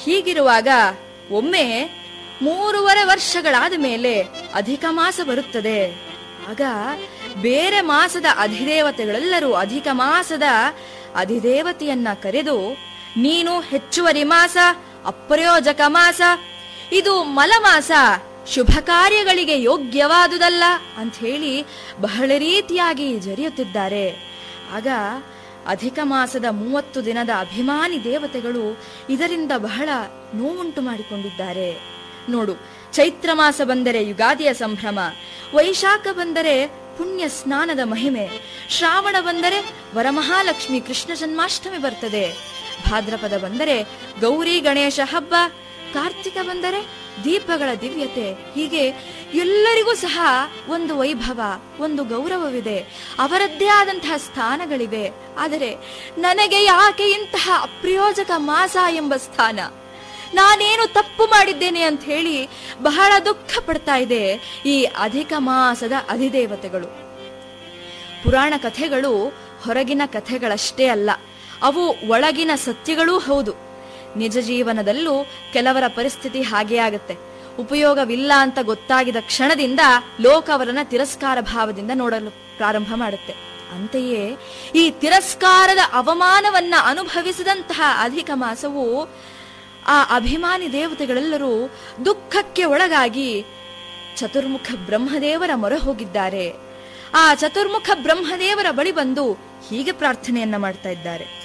ಹೀಗಿರುವಾಗ ಒಮ್ಮೆ ಮೂರುವರೆ ವರ್ಷಗಳಾದ ಮೇಲೆ ಅಧಿಕ ಮಾಸ ಬರುತ್ತದೆ ಆಗ ಬೇರೆ ಮಾಸದ ಅಧಿದೇವತೆಗಳೆಲ್ಲರೂ ಅಧಿಕ ಮಾಸದ ಅಧಿದೇವತೆಯನ್ನ ಕರೆದು ನೀನು ಹೆಚ್ಚುವರಿ ಮಾಸ ಅಪ್ರಯೋಜಕ ಮಾಸ ಇದು ಮಲಮಾಸ ಶುಭ ಕಾರ್ಯಗಳಿಗೆ ಯೋಗ್ಯವಾದುದಲ್ಲ ಅಂತ ಹೇಳಿ ಬಹಳ ರೀತಿಯಾಗಿ ಜರಿಯುತ್ತಿದ್ದಾರೆ ಆಗ ಅಧಿಕ ಮಾಸದ ಮೂವತ್ತು ದಿನದ ಅಭಿಮಾನಿ ದೇವತೆಗಳು ಇದರಿಂದ ಬಹಳ ನೋವುಂಟು ಮಾಡಿಕೊಂಡಿದ್ದಾರೆ ನೋಡು ಚೈತ್ರ ಮಾಸ ಬಂದರೆ ಯುಗಾದಿಯ ಸಂಭ್ರಮ ವೈಶಾಖ ಬಂದರೆ ಪುಣ್ಯ ಸ್ನಾನದ ಮಹಿಮೆ ಶ್ರಾವಣ ಬಂದರೆ ವರಮಹಾಲಕ್ಷ್ಮಿ ಕೃಷ್ಣ ಜನ್ಮಾಷ್ಟಮಿ ಬರ್ತದೆ ಭಾದ್ರಪದ ಬಂದರೆ ಗೌರಿ ಗಣೇಶ ಹಬ್ಬ ಕಾರ್ತಿಕ ಬಂದರೆ ದೀಪಗಳ ದಿವ್ಯತೆ ಹೀಗೆ ಎಲ್ಲರಿಗೂ ಸಹ ಒಂದು ವೈಭವ ಒಂದು ಗೌರವವಿದೆ ಅವರದ್ದೇ ಆದಂತಹ ಸ್ಥಾನಗಳಿವೆ ಆದರೆ ನನಗೆ ಯಾಕೆ ಇಂತಹ ಅಪ್ರಯೋಜಕ ಮಾಸ ಎಂಬ ಸ್ಥಾನ ನಾನೇನು ತಪ್ಪು ಮಾಡಿದ್ದೇನೆ ಅಂತ ಹೇಳಿ ಬಹಳ ದುಃಖ ಪಡ್ತಾ ಇದೆ ಈ ಅಧಿಕ ಮಾಸದ ಅಧಿದೇವತೆಗಳು ಪುರಾಣ ಕಥೆಗಳು ಹೊರಗಿನ ಕಥೆಗಳಷ್ಟೇ ಅಲ್ಲ ಅವು ಒಳಗಿನ ಸತ್ಯಗಳೂ ಹೌದು ನಿಜ ಜೀವನದಲ್ಲೂ ಕೆಲವರ ಪರಿಸ್ಥಿತಿ ಹಾಗೇ ಆಗತ್ತೆ ಉಪಯೋಗವಿಲ್ಲ ಅಂತ ಗೊತ್ತಾಗಿದ ಕ್ಷಣದಿಂದ ಲೋಕ ಅವರನ್ನ ತಿರಸ್ಕಾರ ಭಾವದಿಂದ ನೋಡಲು ಪ್ರಾರಂಭ ಮಾಡುತ್ತೆ ಅಂತೆಯೇ ಈ ತಿರಸ್ಕಾರದ ಅವಮಾನವನ್ನ ಅನುಭವಿಸಿದಂತಹ ಅಧಿಕ ಮಾಸವು ಆ ಅಭಿಮಾನಿ ದೇವತೆಗಳೆಲ್ಲರೂ ದುಃಖಕ್ಕೆ ಒಳಗಾಗಿ ಚತುರ್ಮುಖ ಬ್ರಹ್ಮದೇವರ ಮೊರೆ ಹೋಗಿದ್ದಾರೆ ಆ ಚತುರ್ಮುಖ ಬ್ರಹ್ಮದೇವರ ಬಳಿ ಬಂದು ಹೀಗೆ ಪ್ರಾರ್ಥನೆಯನ್ನ ಮಾಡ್ತಾ ಇದ್ದಾರೆ